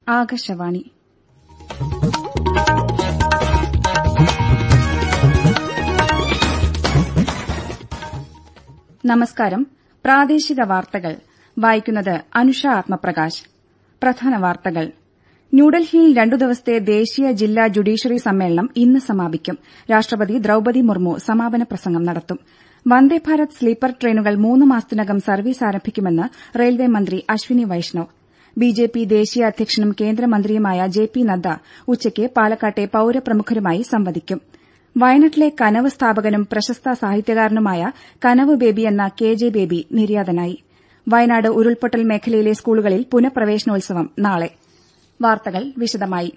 ആകാശവാണി നമസ്കാരം പ്രാദേശിക വാർത്തകൾ വായിക്കുന്നത് അനുഷ ആത്മപ്രകാശ് പ്രധാന വാർത്തകൾ ന്യൂഡൽഹിയിൽ രണ്ടു ദിവസത്തെ ദേശീയ ജില്ലാ ജുഡീഷ്യറി സമ്മേളനം ഇന്ന് സമാപിക്കും രാഷ്ട്രപതി ദ്രൌപതി മുർമു സമാപന പ്രസംഗം നടത്തും വന്ദേഭാരത് സ്ലീപ്പർ ട്രെയിനുകൾ മൂന്ന് മാസത്തിനകം സർവീസ് ആരംഭിക്കുമെന്ന് റെയിൽവേ മന്ത്രി അശ്വിനി വൈഷ്ണവ് ബിജെപി ദേശീയ അധ്യക്ഷനും കേന്ദ്രമന്ത്രിയുമായ ജെ പി നദ്ദ ഉച്ചയ്ക്ക് പാലക്കാട്ടെ പൌരപ്രമുഖരുമായി സംവദിക്കും വയനാട്ടിലെ കനവ് സ്ഥാപകനും പ്രശസ്ത സാഹിത്യകാരനുമായ കനവ് ബേബി എന്ന കെ ജെ ബേബി നിര്യാതനായി വയനാട് ഉരുൾപൊട്ടൽ മേഖലയിലെ സ്കൂളുകളിൽ പുനഃപ്രവേശനോത്സവം നാളെ വാർത്തകൾ വിശദമായി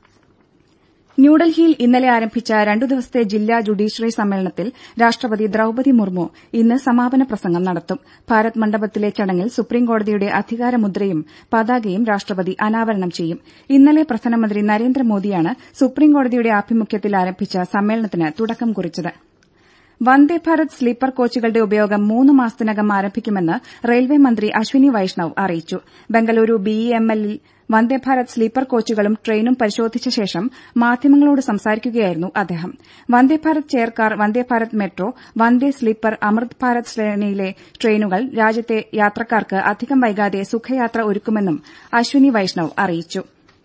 ന്യൂഡൽഹിയിൽ ഇന്നലെ ആരംഭിച്ച രണ്ടു ദിവസത്തെ ജില്ലാ ജുഡീഷ്യറി സമ്മേളനത്തിൽ രാഷ്ട്രപതി ദ്രൌപതി മുർമു ഇന്ന് സമാപന പ്രസംഗം നടത്തും ഭാരത് മണ്ഡപത്തിലെ ചടങ്ങിൽ സുപ്രീംകോടതിയുടെ അധികാരമുദ്രയും പതാകയും രാഷ്ട്രപതി അനാവരണം ചെയ്യും ഇന്നലെ പ്രധാനമന്ത്രി നരേന്ദ്രമോദിയാണ് സുപ്രീംകോടതിയുടെ ആഭിമുഖ്യത്തിൽ ആരംഭിച്ച സമ്മേളനത്തിന് തുടക്കം കുറിച്ചത് വന്ദേഭാരത് സ്ലീപ്പർ കോച്ചുകളുടെ ഉപയോഗം മൂന്ന് മാസത്തിനകം ആരംഭിക്കുമെന്ന് റെയിൽവേ മന്ത്രി അശ്വിനി വൈഷ്ണവ് അറിയിച്ചു ബംഗളൂരു ബിഇഎംഎല്ലിൽ വന്ദേഭാരത് സ്ലീപ്പർ കോച്ചുകളും ട്രെയിനും പരിശോധിച്ച ശേഷം മാധ്യമങ്ങളോട് സംസാരിക്കുകയായിരുന്നു അദ്ദേഹം Vande Bharat chair car Vande Bharat metro Vande sleeper Amrit Bharat ശ്രേണിയിലെ ട്രെയിനുകൾ രാജ്യത്തെ യാത്രക്കാർക്ക് അധികം വൈകാതെ സുഖയാത്ര ഒരുക്കുമെന്നും അശ്വിനി വൈഷ്ണവ് അറിയിച്ചു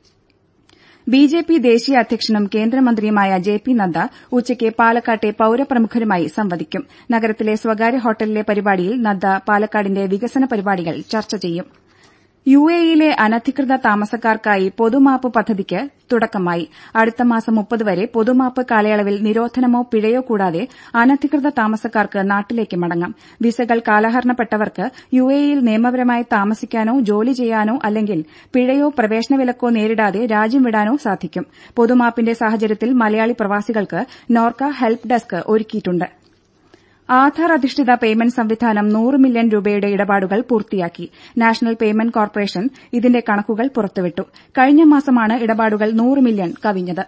ബിജെപി ദേശീയ അധ്യക്ഷനും കേന്ദ്രമന്ത്രിയുമായ ജെ പി നദ്ദ ഉച്ചയ്ക്ക് പാലക്കാട്ടെ പൌരപ്രമുഖരുമായി സംവദിക്കും നഗരത്തിലെ സ്വകാര്യ ഹോട്ടലിലെ പരിപാടിയിൽ നദ്ദ പാലക്കാടിന്റെ വികസന പരിപാടികൾ ചർച്ച ചെയ്യും യുഎഇയിലെ അനധികൃത താമസക്കാർക്കായി പൊതുമാപ്പ് പദ്ധതിക്ക് തുടക്കമായി അടുത്ത മാസം മുപ്പത് വരെ പൊതുമാപ്പ് കാലയളവിൽ നിരോധനമോ പിഴയോ കൂടാതെ അനധികൃത താമസക്കാർക്ക് നാട്ടിലേക്ക് മടങ്ങാം വിസകൾ കാലഹരണപ്പെട്ടവർക്ക് യുഎഇയിൽ നിയമപരമായി താമസിക്കാനോ ജോലി ചെയ്യാനോ അല്ലെങ്കിൽ പിഴയോ പ്രവേശന വിലക്കോ നേരിടാതെ രാജ്യം വിടാനോ സാധിക്കും പൊതുമാപ്പിന്റെ സാഹചര്യത്തിൽ മലയാളി പ്രവാസികൾക്ക് നോർക്ക ഹെൽപ്പ് ഡെസ്ക് ഒരുക്കിയിട്ടുണ്ട് ആധാർ അധിഷ്ഠിത പേയ്മെന്റ് സംവിധാനം നൂറ് മില്യൺ രൂപയുടെ ഇടപാടുകൾ പൂർത്തിയാക്കി നാഷണൽ പേയ്മെന്റ് കോർപ്പറേഷൻ ഇതിന്റെ കണക്കുകൾ പുറത്തുവിട്ടു കഴിഞ്ഞ മാസമാണ് ഇടപാടുകൾ നൂറ് മില്യൺ കവിഞ്ഞത്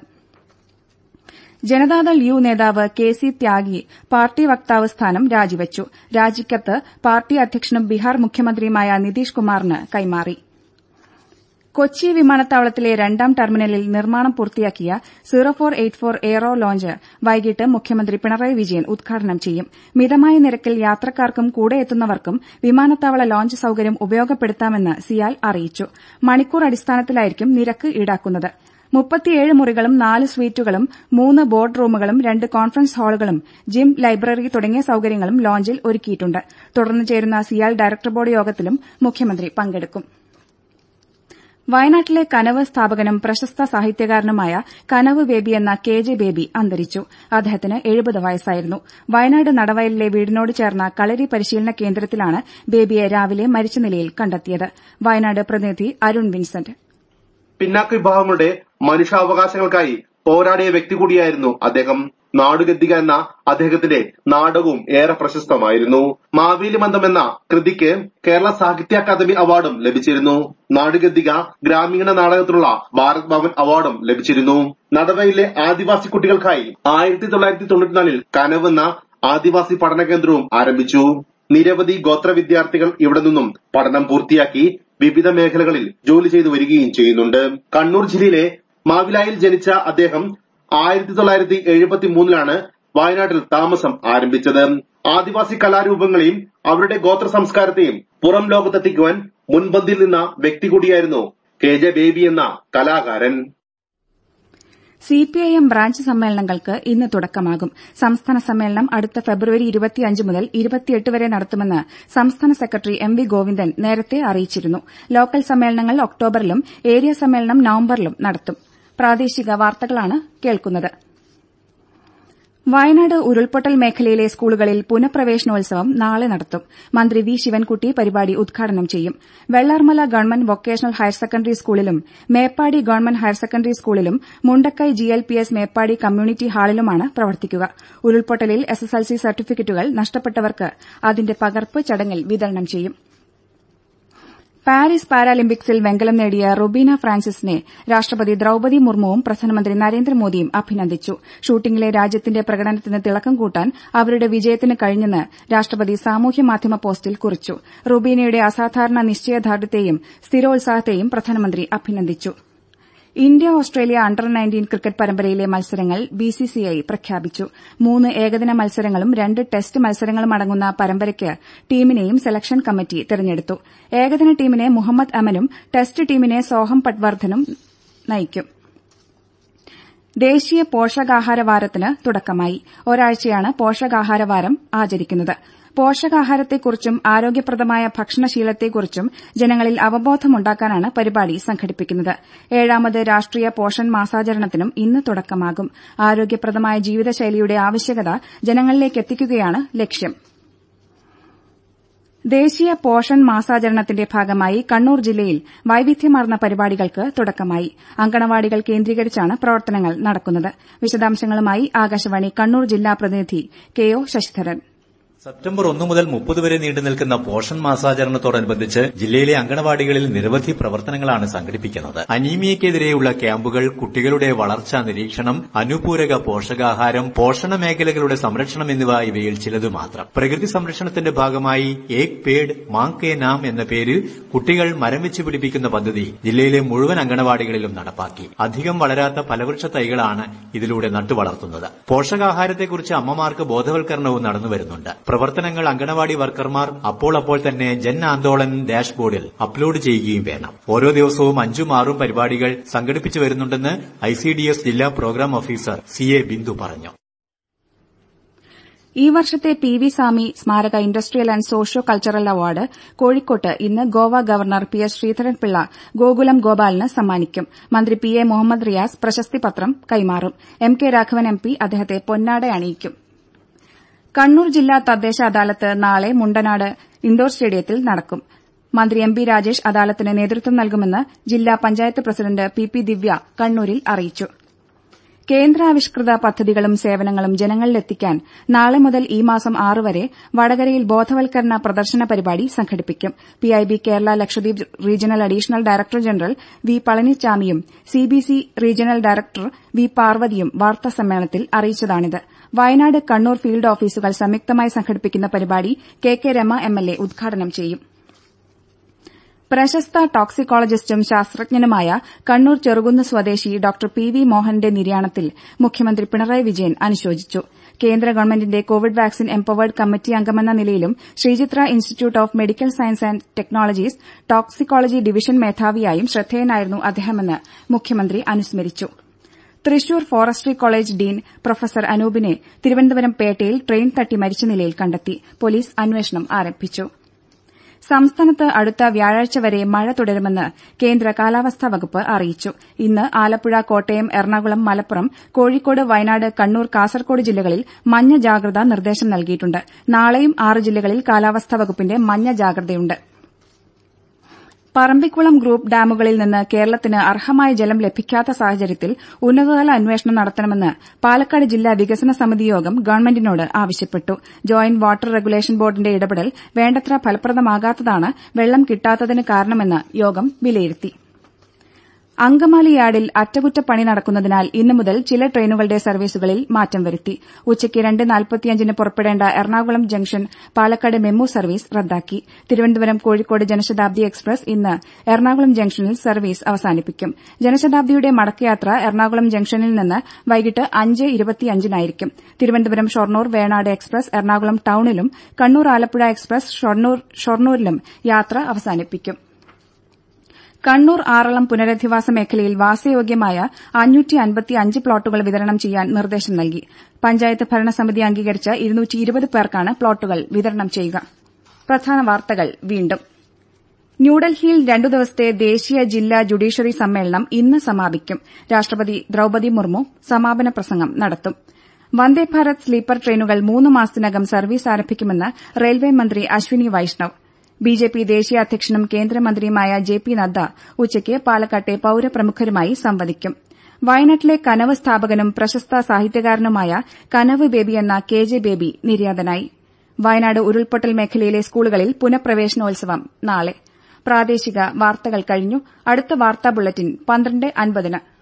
ജനതാദൾ യു നേതാവ് കെ സി ത്യാഗി പാർട്ടി വക്താവ് സ്ഥാനം രാജിവച്ചു രാജിക്കത്ത് പാർട്ടി അധ്യക്ഷനും ബീഹാർ മുഖ്യമന്ത്രിയുമായ നിതീഷ് കുമാറിന് കൈമാറി കൊച്ചി വിമാനത്താവളത്തിലെ രണ്ടാം ടെർമിനലിൽ നിർമ്മാണം പൂർത്തിയാക്കിയ zero four eight four aero lounge വൈകിട്ട് മുഖ്യമന്ത്രി പിണറായി വിജയൻ ഉദ്ഘാടനം ചെയ്യും മിതമായ നിരക്കിൽ യാത്രക്കാർക്കും കൂടെ എത്തുന്നവർക്കും വിമാനത്താവള ലോഞ്ച് സൌകര്യം ഉപയോഗപ്പെടുത്താമെന്ന് സിയാൽ അറിയിച്ചു മണിക്കൂർ അടിസ്ഥാനത്തിലായിരിക്കും നിരക്ക് ഈടാക്കുന്നത് മുപ്പത്തിയേഴ് മുറികളും നാല് സ്വീറ്റുകളും മൂന്ന് ബോർഡ് റൂമുകളും രണ്ട് കോൺഫറൻസ് ഹാളുകളും ജിം ലൈബ്രറി തുടങ്ങിയ സൌകര്യങ്ങളും ലോഞ്ചിൽ ഒരുക്കിയിട്ടുണ്ട് തുടർന്ന് ചേരുന്ന സിയാൽ ഡയറക്ടർ ബോർഡ് യോഗത്തിലും മുഖ്യമന്ത്രി പങ്കെടുക്കും വയനാട്ടിലെ കനവ് സ്ഥാപകനും പ്രശസ്ത സാഹിത്യകാരനുമായ കനവ് ബേബി എന്ന കെ ജെ ബേബി അന്തരിച്ചു അദ്ദേഹത്തിന് എഴുപത് വയസ്സായിരുന്നു വയനാട് നടവയലിലെ വീടിനോട് ചേർന്ന കളരി പരിശീലന കേന്ദ്രത്തിലാണ് ബേബിയെ രാവിലെ മരിച്ച നിലയിൽ കണ്ടെത്തിയത് വയനാട് പ്രതിനിധി അരുൺ വിൻസെന്റ് പിന്നാക്ക വിഭാഗങ്ങളുടെ മനുഷ്യാവകാശങ്ങൾക്കായി പോരാടിയ വ്യക്തി കൂടിയായിരുന്നു അദ്ദേഹം നാടുഗദ്ദിക എന്ന അദ്ദേഹത്തിന്റെ നാടകവും ഏറെ പ്രശസ്തമായിരുന്നു മാവേലി മന്ദം എന്ന കൃതിക്ക് കേരള സാഹിത്യ അക്കാദമി അവാർഡും ലഭിച്ചിരുന്നു നാടുഗദ്ദിക ഗ്രാമീണ നാടകത്തിനുള്ള ഭാരത് ഭവൻ അവാർഡും ലഭിച്ചിരുന്നു നടവയിലെ ആദിവാസി കുട്ടികൾക്കായി ആയിരത്തി തൊള്ളായിരത്തി തൊണ്ണൂറ്റിനാലിൽ കനവെന്ന ആദിവാസി പഠന കേന്ദ്രവും ആരംഭിച്ചു നിരവധി ഗോത്ര വിദ്യാർത്ഥികൾ ഇവിടെ നിന്നും പഠനം പൂർത്തിയാക്കി വിവിധ മേഖലകളിൽ ജോലി ചെയ്തു വരികയും ചെയ്യുന്നുണ്ട് കണ്ണൂർ ജില്ലയിലെ മാവിലായിൽ ജനിച്ച അദ്ദേഹം ആയിരത്തി തൊള്ളായിരത്തി എഴുപത്തി മൂന്നിലാണ് വയനാട്ടിൽ താമസം ആരംഭിച്ചത് ആദിവാസി കലാരൂപങ്ങളെയും അവരുടെ ഗോത്ര സംസ്കാരത്തെയും പുറം ലോകത്തെത്തിക്കുവാൻ മുൻപന്തിയിൽ നിന്ന വ്യക്തി കൂടിയായിരുന്നു കെ ജെ ബേബി എന്ന കലാകാരൻ സിപിഐഎം ബ്രാഞ്ച് സമ്മേളനങ്ങൾക്ക് ഇന്ന് തുടക്കമാകും സംസ്ഥാന സമ്മേളനം അടുത്ത ഫെബ്രുവരി മുതൽ വരെ നടത്തുമെന്ന് സംസ്ഥാന സെക്രട്ടറി എം വി ഗോവിന്ദൻ നേരത്തെ അറിയിച്ചിരുന്നു ലോക്കൽ സമ്മേളനങ്ങൾ ഒക്ടോബറിലും ഏരിയ സമ്മേളനം നവംബറിലും നടത്തും പ്രാദേശിക വാർത്തകളാണ് കേൾക്കുന്നത് വയനാട് ഉരുൾപൊട്ടൽ മേഖലയിലെ സ്കൂളുകളിൽ പുനഃപ്രവേശനോത്സവം നാളെ നടത്തും മന്ത്രി വി ശിവൻകുട്ടി പരിപാടി ഉദ്ഘാടനം ചെയ്യും Vellarmala government vocational higher secondary സ്കൂളിലും മേപ്പാടി ഗവൺമെന്റ് ഹയർ സെക്കൻഡറി സ്കൂളിലും മുണ്ടക്കൈ ജിഎൽപിഎസ് മേപ്പാടി കമ്മ്യൂണിറ്റി ഹാളിലുമാണ് പ്രവർത്തിക്കുക ഉരുൾപൊട്ടലിൽ എസ്എസ്എൽസി സർട്ടിഫിക്കറ്റുകൾ നഷ്ടപ്പെട്ടവർക്ക് അതിന്റെ പകർപ്പ് ചടങ്ങിൽ വിതരണം ചെയ്യും പാരീസ് പാരാലിമ്പിക്സിൽ വെങ്കലം നേടിയ റുബീന ഫ്രാൻസിസിനെ രാഷ്ട്രപതി ദ്രൌപതി മുർമുവും പ്രധാനമന്ത്രി നരേന്ദ്രമോദിയും അഭിനന്ദിച്ചു ഷൂട്ടിംഗിലെ രാജ്യത്തിന്റെ പ്രകടനത്തിന് തിളക്കം കൂട്ടാൻ അവരുടെ വിജയത്തിന് കഴിഞ്ഞെന്ന് രാഷ്ട്രപതി സാമൂഹ്യമാധ്യമ പോസ്റ്റിൽ കുറിച്ചു റുബീനയുടെ അസാധാരണ നിശ്ചയദാർഢ്യത്തെയും സ്ഥിരോത്സാഹത്തെയും പ്രധാനമന്ത്രി അഭിനന്ദിച്ചു India Australia under nineteen cricket പരമ്പരയിലെ മത്സരങ്ങൾ ബിസിസിഐ പ്രഖ്യാപിച്ചു മൂന്ന് ഏകദിന മത്സരങ്ങളും രണ്ട് ടെസ്റ്റ് മത്സരങ്ങളും അടങ്ങുന്ന പരമ്പരയ്ക്ക് ടീമിനെയും സെലക്ഷൻ കമ്മിറ്റി തെരഞ്ഞെടുത്തു ഏകദിന ടീമിനെ മുഹമ്മദ് അമനും ടെസ്റ്റ് ടീമിനെ സോഹം പട്വർദ്ധനും നയിക്കും ദേശീയ പോഷകാഹാര വാരത്തിന് തുടക്കമായി ഒരാഴ്ചയാണ് പോഷകാഹാര വാരം ആചരിക്കുന്നത് പോഷകാഹാരത്തെക്കുറിച്ചും ആരോഗ്യപ്രദമായ ഭക്ഷണശീലത്തെക്കുറിച്ചും ജനങ്ങളിൽ അവബോധമുണ്ടാക്കാനാണ് പരിപാടി സംഘടിപ്പിക്കുന്നത് ഏഴാമത് രാഷ്ട്രീയ പോഷൺ മാസാചരണത്തിനും ഇന്ന് തുടക്കമാകും ആരോഗ്യപ്രദമായ ജീവിതശൈലിയുടെ ആവശ്യകത ജനങ്ങളിലേക്കെത്തിക്കുകയാണ് ലക്ഷ്യം ദേശീയ പോഷൺ മാസാചരണത്തിന്റെ ഭാഗമായി കണ്ണൂർ ജില്ലയിൽ വൈവിധ്യമാർന്ന പരിപാടികൾക്ക് തുടക്കമായി അങ്കണവാടികൾ കേന്ദ്രീകരിച്ചാണ് പ്രവർത്തനങ്ങൾ നടക്കുന്നത് വിശദാംശങ്ങളുമായി ആകാശവാണി കണ്ണൂർ ജില്ലാ പ്രതിനിധി കെ ഒ ശശിധരൻ സെപ്റ്റംബർ ഒന്ന് മുതൽ മുപ്പത് വരെ നീണ്ടു നിൽക്കുന്ന പോഷൺ മാസാചരണത്തോടനുബന്ധിച്ച് ജില്ലയിലെ അങ്കണവാടികളിൽ നിരവധി പ്രവർത്തനങ്ങളാണ് സംഘടിപ്പിക്കുന്നത് അനീമിയക്കെതിരെയുള്ള ക്യാമ്പുകൾ കുട്ടികളുടെ വളർച്ചാ നിരീക്ഷണം അനുപൂരക പോഷകാഹാരം പോഷണ മേഖലകളുടെ സംരക്ഷണം എന്നിവ ഇവയിൽ ചിലത് മാത്രം പ്രകൃതി സംരക്ഷണത്തിന്റെ ഭാഗമായി ഏക് പേഡ് മാങ് കെ നാം എന്ന പേരിൽ കുട്ടികൾ മരം വെച്ച് പിടിപ്പിക്കുന്ന പദ്ധതി ജില്ലയിലെ മുഴുവൻ അങ്കണവാടികളിലും നടപ്പാക്കി അധികം വളരാത്ത ഫലവൃക്ഷ തൈകളാണ് ഇതിലൂടെ നട്ടുവളർത്തുന്നത് പോഷകാഹാരത്തെക്കുറിച്ച് അമ്മമാർക്ക് ബോധവൽക്കരണവും നടന്നുവരുന്നുണ്ട് പ്രവർത്തനങ്ങൾ അങ്കണവാടി വർക്കർമാർ അപ്പോൾ അപ്പോൾ തന്നെ ജൻ ആന്തോളൻ ഡാഷ്ബോർഡിൽ അപ്ലോഡ് ചെയ്യുകയും വേണം ഓരോ ദിവസവും അഞ്ചും ആറും പരിപാടികൾ സംഘടിപ്പിച്ചു വരുന്നുണ്ടെന്ന് ഐസിഡിഎസ് ജില്ലാ programme officer C A Bindu പറഞ്ഞു ഈ വർഷത്തെ പി വി സ്വാമി സ്മാരക industrial and socio cultural award കോഴിക്കോട്ട് ഇന്ന് Goa governor P S Sreedharan Pillai Gokulam ഗോപാലിന് സമ്മാനിക്കും മന്ത്രി പി എ മുഹമ്മദ് റിയാസ് പ്രശസ്തി പത്രം കൈമാറും M K Raghavan M P അദ്ദേഹത്തെ പൊന്നാട അണിയിക്കും കണ്ണൂർ ജില്ലാ തദ്ദേശ അദാലത്ത് നാളെ മുണ്ടനാട് ഇൻഡോർ സ്റ്റേഡിയത്തിൽ നടക്കും മന്ത്രി എം പി രാജേഷ് അദാലത്തിന് നേതൃത്വം നൽകുമെന്ന് ജില്ലാ panchayat president P P Divya കണ്ണൂരിൽ അറിയിച്ചു കേന്ദ്രാവിഷ്കൃത പദ്ധതികളും സേവനങ്ങളും ജനങ്ങളിലെത്തിക്കാൻ നാളെ മുതൽ ഈ മാസം ആറ് വരെ വടകരയിൽ ബോധവൽക്കരണ പ്രദർശന പരിപാടി സംഘടിപ്പിക്കും PIB Kerala Lakshadweep regional additional director general V പളനിച്ചാമിയും സിബിസി റീജിയണൽ ഡയറക്ടർ വി പാർവതിയും വാർത്താസമ്മേളനത്തിൽ അറിയിച്ചതാണിത് വയനാട് കണ്ണൂർ ഫീൽഡ് ഓഫീസുകൾ സംയുക്തമായി സംഘടിപ്പിക്കുന്ന പരിപാടി കെ കെ രമ എംഎൽഎ ഉദ്ഘാടനം ചെയ്യും പ്രശസ്ത ടോക്സിക്കോളജിസ്റ്റും ശാസ്ത്രജ്ഞനുമായ കണ്ണൂർ ചെറുകുന്ന് സ്വദേശി ഡോക്ടർ പി വി മോഹനന്റെ നിര്യാണത്തിൽ മുഖ്യമന്ത്രി പിണറായി വിജയൻ അനുശോചിച്ചു കേന്ദ്ര ഗവൺമെന്റിന്റെ കോവിഡ് വാക്സിൻ എംപവേർഡ് കമ്മിറ്റി അംഗമെന്ന നിലയിലും Sree Chitra institute of medical science and technologies toxicology division മേധാവിയായും ശ്രദ്ധേയനായിരുന്നു അദ്ദേഹമെന്ന് മുഖ്യമന്ത്രി അനുസ്മരിച്ചു Thrissur forestry college dean professor അനൂപിനെ തിരുവനന്തപുരം പേട്ടയിൽ ട്രെയിൻ തട്ടി മരിച്ച നിലയിൽ കണ്ടെത്തി പോലീസ് അന്വേഷണം ആരംഭിച്ചു സംസ്ഥാനത്ത് അടുത്ത വ്യാഴാഴ്ച വരെ മഴ തുടരുമെന്ന് കേന്ദ്ര കാലാവസ്ഥാ വകുപ്പ് അറിയിച്ചു ഇന്ന് ആലപ്പുഴ കോട്ടയം എറണാകുളം മലപ്പുറം കോഴിക്കോട് വയനാട് കണ്ണൂർ കാസർകോട് ജില്ലകളിൽ മഞ്ഞ ജാഗ്രതാ നിർദ്ദേശം നൽകിയിട്ടുണ്ട് നാളെയും ആറ് ജില്ലകളിൽ കാലാവസ്ഥാ വകുപ്പിന്റെ മഞ്ഞ ജാഗ്രതയുണ്ട് പറമ്പിക്കുളം ഗ്രൂപ്പ് ഡാമുകളിൽ നിന്ന് കേരളത്തിന് അർഹമായ ജലം ലഭിക്കാത്ത സാഹചര്യത്തിൽ ഉന്നതതല അന്വേഷണം നടത്തണമെന്ന് പാലക്കാട് ജില്ലാ വികസന സമിതി യോഗം ഗവൺമെന്റിനോട് ആവശ്യപ്പെട്ടു ജോയിന്റ് വാട്ടർ റെഗുലേഷൻ ബോർഡിന്റെ ഇടപെടൽ വേണ്ടത്ര ഫലപ്രദമാകാത്തതാണ് വെള്ളം കിട്ടാത്തതിന് കാരണമെന്ന് യോഗം വിലയിരുത്തി അങ്കമാലി യാർഡിൽ അറ്റകുറ്റപ്പണി നടക്കുന്നതിനാൽ ഇന്നു മുതൽ ചില ട്രെയിനുകളുടെ സർവീസുകളിൽ മാറ്റം വരുത്തി ഉച്ചയ്ക്ക് രണ്ട് നാൽപ്പത്തിയഞ്ചിന് പുറപ്പെടേണ്ട Ernakulam junction Palakkad MEMU service റദ്ദാക്കി തിരുവനന്തപുരം കോഴിക്കോട് ജനശതാബ്ദി എക്സ്പ്രസ് ഇന്ന് എറണാകുളം ജംഗ്ഷനിൽ സർവീസ് അവസാനിപ്പിക്കും ജനശതാബ്ദിയുടെ മടക്കയാത്ര എറണാകുളം ജംഗ്ഷനിൽ നിന്ന് വൈകിട്ട് അഞ്ച് ഇരുപത്തിയഞ്ചിനായിരിക്കും തിരുവനന്തപുരം ഷൊർണൂർ വേണാട് എക്സ്പ്രസ് എറണാകുളം ടൌണിലും കണ്ണൂർ ആലപ്പുഴ എക്സ്പ്രസ് ഷൊർണൂരിലും യാത്ര അവസാനിപ്പിക്കും കണ്ണൂർ ആറളം പുനരധിവാസ മേഖലയിൽ വാസയോഗ്യമായ പ്ലോട്ടുകൾ വിതരണം ചെയ്യാൻ നിർദ്ദേശം നൽകി പഞ്ചായത്ത് ഭരണസമിതി അംഗീകരിച്ച പേർക്കാണ് പ്ലോട്ടുകൾ വിതരണം ചെയ്യുക പ്രധാന വാർത്തകൾ വീണ്ടും ന്യൂഡൽഹിയിൽ രണ്ടു ദിവസത്തെ ദേശീയ ജില്ലാ ജുഡീഷ്യറി സമ്മേളനം ഇന്ന് സമാപിക്കും രാഷ്ട്രപതി ദ്രൌപതി മുർമു സമാപന പ്രസംഗം നടത്തും വന്ദേഭാരത് സ്ലീപ്പർ ട്രെയിനുകൾ മൂന്ന് മാസത്തിനകം സർവീസ് ആരംഭിക്കുമെന്ന് റെയിൽവേ മന്ത്രി അശ്വിനി വൈഷ്ണവ് ബിജെപി ദേശീയ അധ്യക്ഷനും കേന്ദ്രമന്ത്രിയുമായ ജെ പി നദ്ദ ഉച്ചയ്ക്ക് പാലക്കാട്ടെ പൌരപ്രമുഖരുമായി സംവദിക്കും വയനാട്ടിലെ കനവ് സ്ഥാപകനും പ്രശസ്ത സാഹിത്യകാരനുമായ കനവ് ബേബി എന്ന കെ ജെ ബേബി നിര്യാതനായി വയനാട് ഉരുൾപൊട്ടൽ മേഖലയിലെ സ്കൂളുകളിൽ പുനഃപ്രവേശനോത്സവം നാളെ പ്രാദേശിക വാർത്തകൾ കഴിഞ്ഞു അടുത്ത വാർത്താ ബുള്ളറ്റിൻ പന്ത്രണ്ട് അൻപതിന്